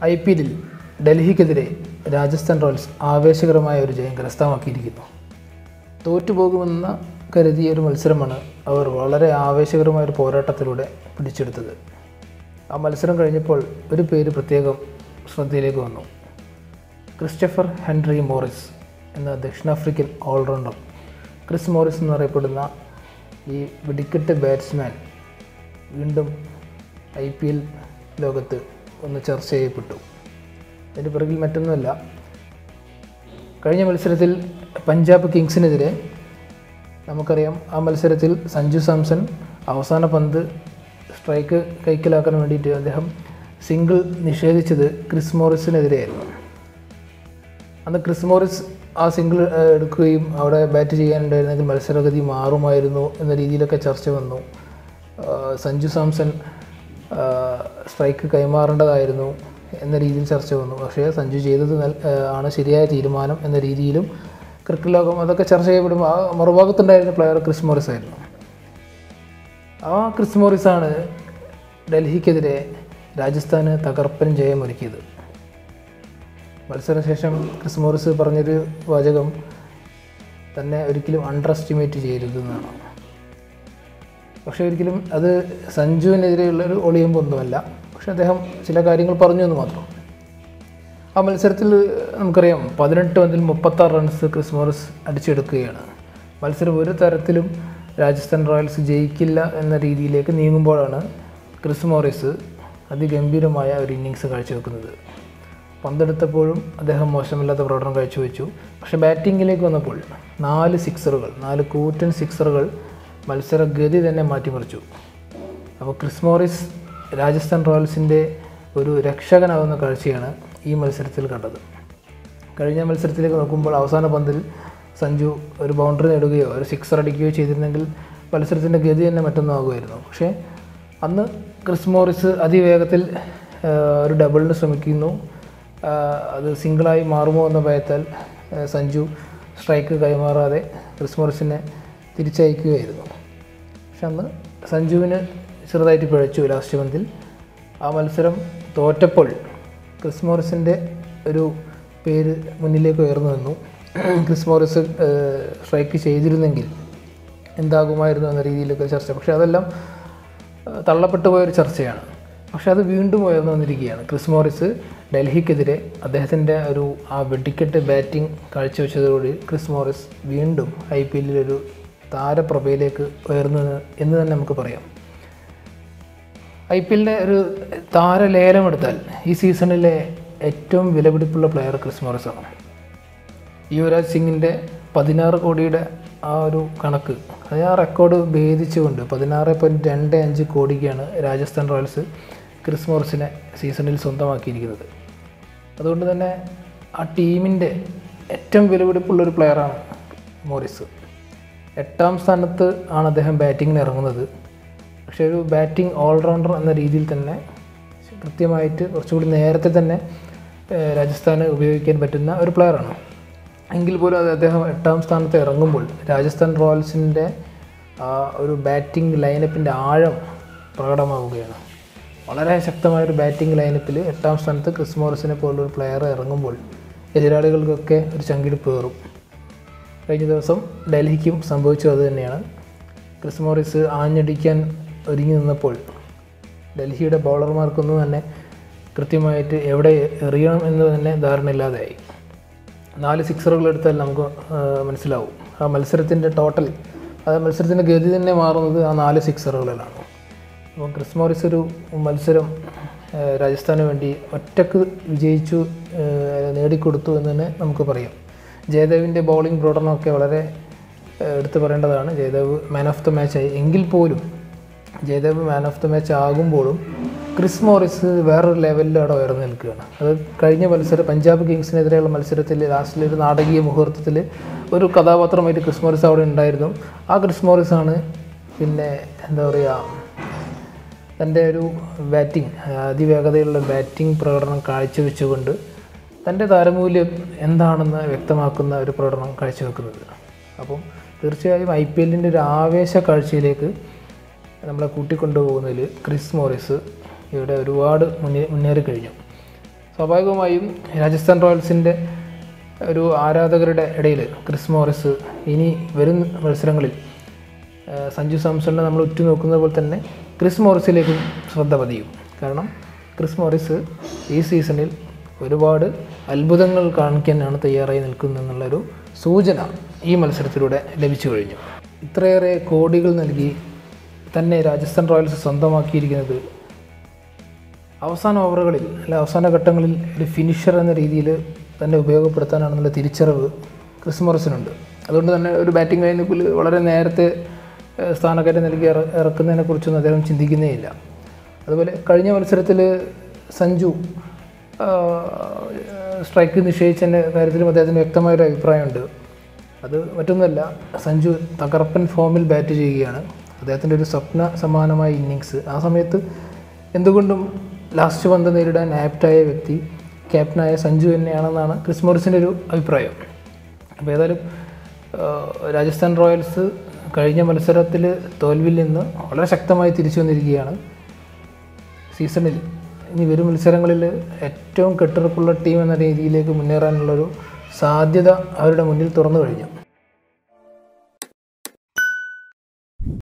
I P എല്ലിൽ ഡൽഹിക്കെതിരെ Rajasthan Royals ആവേശകരമായ ഒരു ജയം കരസ്ഥമാക്കിയിരിക്കുന്നു തോറ്റുപോകുമെന്ന കരുതിയ ഒരു മത്സരമാണ് അവർ വളരെ ആവേശകരമായ ഒരു പോരാട്ടത്തിലൂടെ പിടിച്ചെടുത്തത് ആ മത്സരം കഴിഞ്ഞപ്പോൾ ഒരു പേര് പ്രത്യേകം ശ്രദ്ധയിലേക്ക് വന്നു ക്രിസ്റ്റഫർ ഹെൻറി മോറിസ് എന്ന ദക്ഷിണാഫ്രിക്കൻ ഓൾറൗണ്ടർ ക്രിസ് മോറിസ് എന്നറിയപ്പെടുന്ന ഈ വെടിക്കെട്ട് ബാറ്റ്സ്മാൻ വീണ്ടും ഐ പി എൽ ലോകത്ത് ഒന്ന് ചർച്ച ചെയ്യപ്പെട്ടു അതിൻ്റെ പിറകിൽ മറ്റൊന്നുമല്ല കഴിഞ്ഞ മത്സരത്തിൽ പഞ്ചാബ് കിങ്സിനെതിരെ നമുക്കറിയാം ആ മത്സരത്തിൽ സഞ്ജു സാംസൺ അവസാന പന്ത് സ്ട്രൈക്ക് കൈക്കലാക്കാൻ വേണ്ടിയിട്ട് അദ്ദേഹം സിംഗിൾ നിഷേധിച്ചത് ക്രിസ് മോറിസിനെതിരെയായിരുന്നു അന്ന് ക്രിസ് മോറിസ് ആ സിംഗിൾ എടുക്കുകയും അവിടെ ബാറ്റ് ചെയ്യാനുണ്ടായിരുന്നെങ്കിൽ മത്സരഗതി മാറുമായിരുന്നു എന്ന രീതിയിലൊക്കെ ചർച്ച വന്നു ആ, സഞ്ജു സാംസൺ ആ, സ്ട്രൈക്ക് കൈമാറേണ്ടതായിരുന്നു എന്ന രീതിയിൽ ചർച്ച വന്നു പക്ഷേ സഞ്ജു ചെയ്തത് നൽ- ആ, ആണ് ശരിയായ തീരുമാനം എന്ന രീതിയിലും ക്രിക്കറ്റ് ലോകം അതൊക്കെ ചർച്ച ചെയ്യപ്പെടുമ്പോൾ ആ മറുഭാഗത്തുണ്ടായിരുന്ന പ്ലെയർ ക്രിസ് മോറിസ് ആയിരുന്നു ആ ക്രിസ് മോറിസാണ് ഡൽഹിക്കെതിരെ രാജസ്ഥാന് തകർപ്പൻ ജയമൊരുക്കിയത് മത്സരശേഷം ക്രിസ് മോറിസ് പറഞ്ഞൊരു വാചകം തന്നെ ഒരിക്കലും അണ്ടർ എസ്റ്റിമേറ്റ് ചെയ്യരുതെന്നാണ് പക്ഷേ ഒരിക്കലും അത് സഞ്ജുവിനെതിരെയുള്ള ഒരു ഒളിയുമ്പൊന്നുമല്ല പക്ഷെ അദ്ദേഹം ചില കാര്യങ്ങൾ പറഞ്ഞു എന്ന് മാത്രം ആ മത്സരത്തിൽ നമുക്കറിയാം പതിനെട്ട് പന്തിൽ മുപ്പത്താറ് റൺസ് ക്രിസ് മോറിസ് അടിച്ചെടുക്കുകയാണ് മത്സരം ഒരു തരത്തിലും രാജസ്ഥാൻ റോയൽസ് ജയിക്കില്ല എന്ന രീതിയിലേക്ക് നീങ്ങുമ്പോഴാണ് ക്രിസ് മോറിസ് അതിഗംഭീരമായ ഒരു ഇന്നിങ്സ് കാഴ്ചവെക്കുന്നത് പന്തെടുത്തപ്പോഴും അദ്ദേഹം മോശമില്ലാത്ത പ്രകടനം കാഴ്ചവെച്ചു പക്ഷേ ബാറ്റിങ്ങിലേക്ക് വന്നപ്പോൾ നാല് സിക്സറുകൾ നാല് കൂറ്റൻ സിക്സറുകൾ മത്സരഗതി തന്നെ മാറ്റിമറിച്ചു അപ്പോൾ ക്രിസ് മോറിസ് രാജസ്ഥാൻ റോയൽസിൻ്റെ ഒരു രക്ഷകനാവുന്ന കാഴ്ചയാണ് ഈ മത്സരത്തിൽ കണ്ടത് കഴിഞ്ഞ മത്സരത്തിലേക്ക് നോക്കുമ്പോൾ അവസാന പന്തിൽ സഞ്ജു ഒരു ബൗണ്ടറി നേടുകയോ ഒരു സിക്സർ അടിക്കുകയോ ചെയ്തിരുന്നെങ്കിൽ മത്സരത്തിൻ്റെ ഗതി തന്നെ മറ്റൊന്നും ആകുമായിരുന്നു പക്ഷേ അന്ന് ക്രിസ് മോറിസ് അതിവേഗത്തിൽ ആ, ഒരു ഡബിളിന് ശ്രമിക്കുന്നു ആ, അത് സിംഗിളായി മാറുമോ എന്ന ഭയത്താൽ ആ, സഞ്ജു സ്ട്രൈക്ക് കൈമാറാതെ ക്രിസ് മോറിസിനെ തിരിച്ചയക്കുകയായിരുന്നു പക്ഷെ അന്ന് സഞ്ജുവിന് ചെറുതായിട്ട് പിഴച്ചു ലാസ്റ്റ് പന്തിൽ ആ മത്സരം തോറ്റപ്പോൾ ക്രിസ് മോറിസിൻ്റെ ഒരു പേര് മുന്നിലേക്ക് ഉയർന്നു വന്നു ക്രിസ് മോറിസ് സ്ട്രൈക്ക് ചെയ്തിരുന്നെങ്കിൽ എന്താകുമായിരുന്നു എന്ന രീതിയിലൊക്കെ ചർച്ച പക്ഷേ അതെല്ലാം ഏഹ്, തള്ളപ്പെട്ടു പോയൊരു ചർച്ചയാണ് പക്ഷേ അത് വീണ്ടും ഉയർന്നു വന്നിരിക്കുകയാണ് ക്രിസ് മോറിസ് ഡൽഹിക്കെതിരെ അദ്ദേഹത്തിൻ്റെ ഒരു ആ വെടിക്കെട്ട് ബാറ്റിംഗ് കാഴ്ചവെച്ചതോടുകൂടി ക്രിസ് മോറിസ് വീണ്ടും ഐ പി എല്ലിലൊരു താരപ്രഭയിലേക്ക് ഉയർന്നു എന്ന് തന്നെ നമുക്ക് പറയാം ഐ പി എല്ലിൻ്റെ ഒരു താരലേലം എടുത്താൽ ഈ സീസണിലെ ഏറ്റവും വിലപിടിപ്പുള്ള പ്ലെയർ ക്രിസ് മോറിസ് ആണ് യുവരാജ് സിംഗിൻ്റെ പതിനാറ് കോടിയുടെ ആ ഒരു കണക്ക് അത് ആ റെക്കോർഡ് ഭേദിച്ചുകൊണ്ട് പതിനാറ് പോയിൻറ്റ് രണ്ട് അഞ്ച് കോടിക്കാണ് രാജസ്ഥാൻ റോയൽസ് ക്രിസ് മോറിസിനെ സീസണിൽ സ്വന്തമാക്കിയിരിക്കുന്നത് അതുകൊണ്ട് തന്നെ ആ ടീമിൻ്റെ ഏറ്റവും വിലപിടിപ്പുള്ള ഒരു പ്ലെയറാണ് മോറിസ് എട്ടാം സ്ഥാനത്ത് ആണ് അദ്ദേഹം ബാറ്റിങ്ങിന് ഇറങ്ങുന്നത് പക്ഷേ ഒരു ബാറ്റിംഗ് ഓൾറൗണ്ടർ എന്ന രീതിയിൽ തന്നെ കൃത്യമായിട്ട് കുറച്ചുകൂടി നേരത്തെ തന്നെ ഏഹ്, രാജസ്ഥാന് ഉപയോഗിക്കാൻ പറ്റുന്ന ഒരു പ്ലെയറാണ് എങ്കിൽ പോലും അത് അദ്ദേഹം എട്ടാം സ്ഥാനത്ത് ഇറങ്ങുമ്പോൾ രാജസ്ഥാൻ റോയൽസിൻ്റെ ആ ഒരു ബാറ്റിംഗ് ലൈനപ്പിൻ്റെ ആഴം പ്രകടമാവുകയാണ് വളരെ ശക്തമായൊരു ബാറ്റിംഗ് ലൈനപ്പിൽ എട്ടാം സ്ഥാനത്ത് ക്രിസ് മോറിസിനെ പോലുള്ള ഒരു പ്ലെയർ ഇറങ്ങുമ്പോൾ എതിരാളികൾക്കൊക്കെ ഒരു ചങ്കിടിപ്പ് കയറും കഴിഞ്ഞ ദിവസം ഡൽഹിക്കും സംഭവിച്ചു അത് തന്നെയാണ് ക്രിസ് മോറിസ് ആഞ്ഞടിക്കാൻ ഒരുങ്ങി നിന്നപ്പോൾ ഡൽഹിയുടെ ബൗളർമാർക്കൊന്നും തന്നെ കൃത്യമായിട്ട് എവിടെ എറിയണം എന്ന് തന്നെ ധാരണയില്ലാതെയായി നാല് സിക്സറുകൾ എടുത്താൽ നമുക്ക് ആ, മനസ്സിലാവും ആ മത്സരത്തിൻ്റെ ടോട്ടൽ ആ മത്സരത്തിൻ്റെ ഗതി തന്നെ മാറുന്നത് ആ നാല് സിക്സറുകളിലാണ് അപ്പോൾ ക്രിസ് മോറിസ് ഒരു മത്സരം ആ, രാജസ്ഥാന് വേണ്ടി ഒറ്റക്ക് വിജയിച്ചു ആ, നേടിക്കൊടുത്തു എന്ന് തന്നെ നമുക്ക് പറയാം ജയദേവിൻ്റെ ബൗളിംഗ് പ്രകടനമൊക്കെ വളരെ ആ, എടുത്തു പറയേണ്ടതാണ് ജയദേവ് മാൻ ഓഫ് ദ മാച്ചായി എങ്കിൽ പോലും Jaydev man of the match ആകുമ്പോഴും ക്രിസ് മോറിസ് വേറൊരു ലെവലിൽ അവിടെ ഉയർന്നു നിൽക്കുകയാണ് അത് കഴിഞ്ഞ മത്സരം പഞ്ചാബ് കിങ്സിനെതിരെയുള്ള മത്സരത്തിൽ ലാസ്റ്റിൽ ഒരു നാടകീയ മുഹൂർത്തത്തിൽ ഒരു കഥാപാത്രമായിട്ട് ക്രിസ് മോറിസ് അവിടെ ഉണ്ടായിരുന്നു ആ ക്രിസ് മോറിസ് ആണ് പിന്നെ എന്താ പറയുക തൻ്റെ ഒരു ബാറ്റിംഗ് അതിവേഗതയുള്ള ബാറ്റിംഗ് പ്രകടനം കാഴ്ചവെച്ചുകൊണ്ട് തൻ്റെ താരമൂല്യം എന്താണെന്ന് വ്യക്തമാക്കുന്ന ഒരു പ്രകടനം കാഴ്ചവെക്കുന്നത് അപ്പം തീർച്ചയായും ഐ പി എല്ലിൻ്റെ ഒരു ആവേശ കാഴ്ചയിലേക്ക് നമ്മളെ കൂട്ടിക്കൊണ്ടുപോകുന്നതിൽ ക്രിസ് മോറിസ് ഇവിടെ ഒരുപാട് മുന്നേ മുന്നേറി കഴിഞ്ഞു സ്വാഭാവികമായും രാജസ്ഥാൻ റോയൽസിൻ്റെ ഒരു ആരാധകരുടെ ഇടയിൽ ക്രിസ് മോറിസ് ഇനി വരും മത്സരങ്ങളിൽ ആ, സഞ്ജു സാംസണിനെ നമ്മൾ ഉറ്റുനോക്കുന്നത് പോലെ തന്നെ ക്രിസ് മോറിസിലേക്കും ശ്രദ്ധ പതിയും കാരണം ക്രിസ് മോറിസ് ഈ സീസണിൽ ഒരുപാട് അത്ഭുതങ്ങൾ കാണിക്കാനാണ് തയ്യാറായി നിൽക്കുന്നതെന്നുള്ളൊരു സൂചന ഈ മത്സരത്തിലൂടെ ലഭിച്ചു കഴിഞ്ഞു ഇത്രയേറെ കോടികൾ നൽകി തന്നെ രാജസ്ഥാൻ റോയൽസ് സ്വന്തമാക്കിയിരിക്കുന്നത് അവസാന ഓവറുകളിൽ അല്ലെ അവസാന ഘട്ടങ്ങളിൽ ഒരു ഫിനിഷർ എന്ന രീതിയിൽ തന്നെ ഉപയോഗപ്പെടുത്താനാണെന്നുള്ള തിരിച്ചറിവ് ക്രിസ് മോറിസിനുണ്ട് അതുകൊണ്ട് തന്നെ ഒരു ബാറ്റിംഗ് ലൈനപ്പിൽ വളരെ നേരത്തെ ഏഹ്, സ്ഥാനക്കയറ്റം നൽകി ഇറ ഇറക്കുന്നതിനെ കുറിച്ചൊന്നും അദ്ദേഹം ചിന്തിക്കുന്നേ ഇല്ല അതുപോലെ കഴിഞ്ഞ മത്സരത്തിൽ സഞ്ജു സ്ട്രൈക്ക് നിശ്ചയിച്ചതിൻ്റെ കാര്യത്തിലും അദ്ദേഹത്തിന് വ്യക്തമായൊരു അഭിപ്രായമുണ്ട് അത് മറ്റൊന്നുമല്ല സഞ്ജു തകർപ്പൻ ഫോമിൽ ബാറ്റ് ചെയ്യുകയാണ് അദ്ദേഹത്തിൻ്റെ ഒരു സ്വപ്ന സമാനമായ ഇന്നിങ്സ് ആ സമയത്ത് എന്തുകൊണ്ടും ലാസ്റ്റ് പന്ത് നേരിടാൻ ആപ്റ്റായ വ്യക്തി ക്യാപ്റ്റനായ സഞ്ജു തന്നെയാണെന്നാണ് ക്രിസ് മോറിസിൻ്റെ ഒരു അഭിപ്രായം അപ്പോൾ ഏതായാലും ആ, രാജസ്ഥാൻ റോയൽസ് കഴിഞ്ഞ മത്സരത്തിൽ തോൽവിയിൽ നിന്ന് വളരെ ശക്തമായി തിരിച്ചു വന്നിരിക്കുകയാണ് സീസണിൽ ഇനി വരും മത്സരങ്ങളിൽ ഏറ്റവും കെട്ടുറപ്പുള്ള ടീം എന്ന രീതിയിലേക്ക് മുന്നേറാനുള്ളൊരു സാധ്യത അവരുടെ മുന്നിൽ തുറന്നു കഴിഞ്ഞു